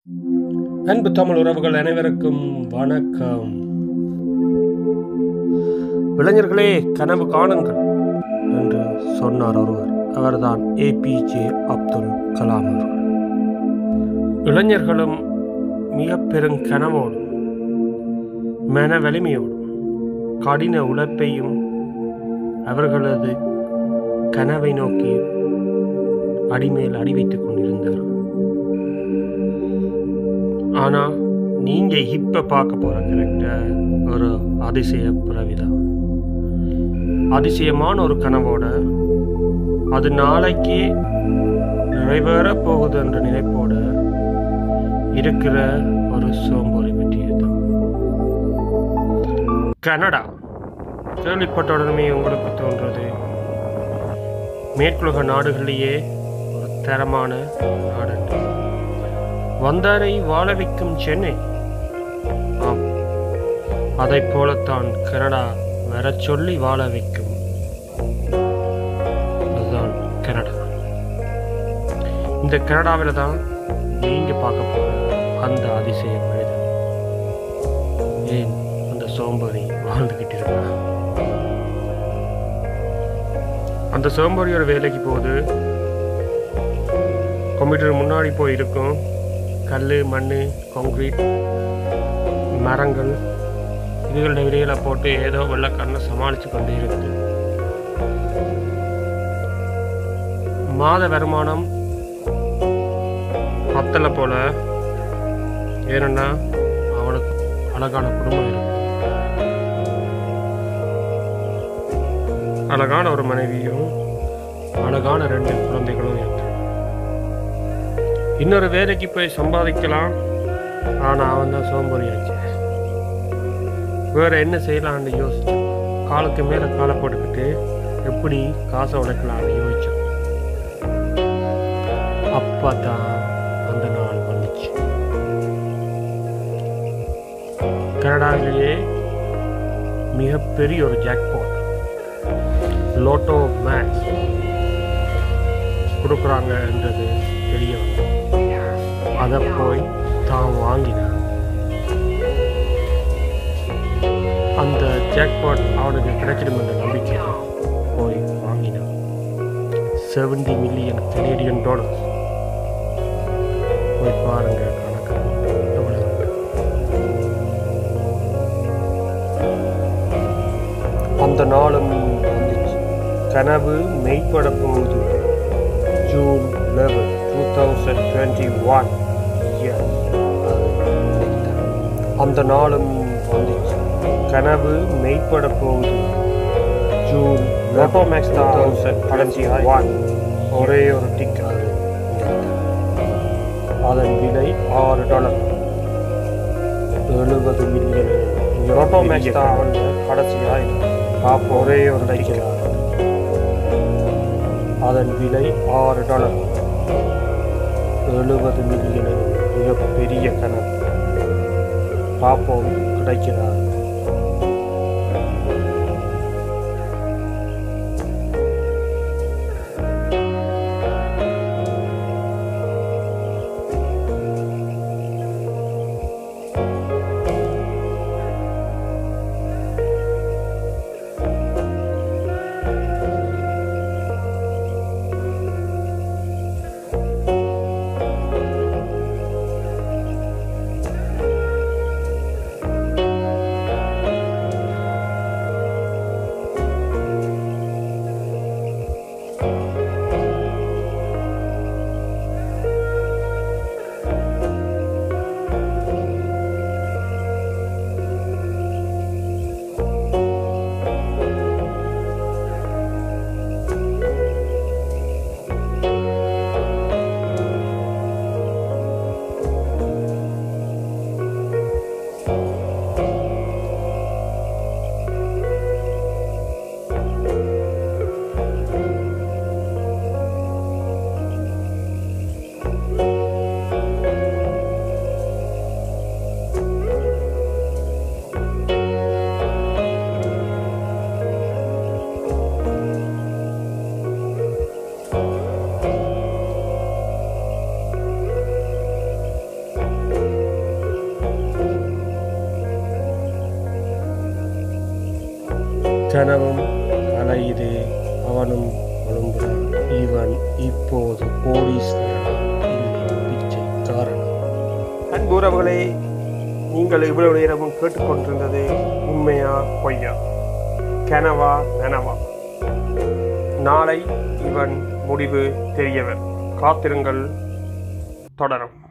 அன்பு தமிழ் உறவுகள் அனைவருக்கும் வணக்கம் இளைஞர்களே கனவு காணுங்கள் என்று சொன்னார் ஒருவர் அவர்தான் ஏபிஜே அப்துல் கலாம் அவர்கள் இளைஞர்களும் மிக பெரும் கனவோடும் மன வலிமையோடும் கடின உழைப்பையும் அவர்களது கனவை நோக்கி அடிமேல் அடி வைத்துக் கொண்டிருந்தார்கள் ஆனா நீங்க இப்ப பார்க்க போற கேரக்டர் ஒரு அதிசய பிறவிதான் அதிசயமான ஒரு கனவோட அது நாளைக்கு நிறைவேற போகுது என்ற நினைப்போட இருக்கிற ஒரு சோம்பொறி பற்றியது கனடா கேள்விப்பட்ட உடனே உங்களுக்கு தோன்றது மேற்குலக நாடுகளிலேயே ஒரு தரமான நாடு என்று. வந்தாரை வாழ வைக்கும் சென்னை ஆம் அதைப் போலத்தான் கனடா வரச் சொல்லி வாழ வைக்கும் அதுதான் கனடா இந்த கனடாவில் தான் நீங்க பார்க்க போற அந்த அதிசய மனிதன் ஏன் அந்த சோம்பேறி வாழ்ந்துகிட்டு இருக்கான் அந்த சோம்பேறியோட வேலைக்கு போகுது கம்ப்யூட்டர் முன்னாடி போய் இருக்கும் கல் மண் கான்கிரீட் மரங்கள் இதுகளோட விலையில போட்டு ஏதோ வெள்ளக்காரனை சமாளித்து கொண்டு இருக்குது மாத வருமானம் பத்தலை போல ஏனென்னா அவனுக்கு அழகான குடும்பம் இருக்கு அழகான ஒரு மனைவியும் அழகான ரெண்டு குழந்தைகளும் இருக்கு இன்னொரு வேலைக்கு போய் சம்பாதிக்கலாம் ஆனால் அவன் தான் சோம்பேறியாச்சு வேற என்ன செய்யலாம்னு யோசிச்சு காலுக்கு மேலே காலை போட்டுக்கிட்டு எப்படி காசை உடைக்கலாம்னு யோசிச்சான் அப்பா தான் அந்த நாள் வந்துச்சு கனடாவிலேயே மிகப்பெரிய ஒரு ஜாக்பாட் லோட்டோ மேக்ஸ் கொடுக்குறாங்க என்றது தெரிய வந்தது அதை போய் தான் வாங்கினான் அந்த ஜாக்பாட் அவனுக்கு கிடைச்சிடும் என்ற நம்பிக்கையில் போய் வாங்கினான் செவன்டி மில்லியன் கனேடியன் டாலர்ஸ் போய் பாருங்க கணக்கு எவ்வளவு இருக்கு. அந்த நாளும் வந்துச்சு கனவு மெய்ப்பட போகுது June eleven two thousand twenty one அந்த நாளும் வந்துச்சு கனவு மெய்ப்பட போகுது June lotto max thousand twenty one ஒரே ஒரு டிக்கெட் அதன் விலை ஆறு டாலர் எழுபது மில்லியன் லோட்டோ மேக்ஸ் தான் அவன் கடைசியாக பார்ப்போம் ஒரே ஒரு டிக்கெட் அதன் விலை ஆறு டாலர் எழுபது மில்லியன் மிகப்பெரிய கணக்கு பார்ப்போம் கிடைக்கிறா தினமும் அலையுது அவனும் எழும்புறான் இவன் இப்போது கோடீஸ்வரன் இல்லை பிச்சைக்காரன் அன்பு உறவுகளே நீங்கள் இவ்வளவு நேரமும் கேட்டுக்கொண்டிருந்தது உண்மையா பொய்யா கனவா நனவா நாளை இவன் முடிவு தெரியவர் காத்திருங்கள் தொடரும்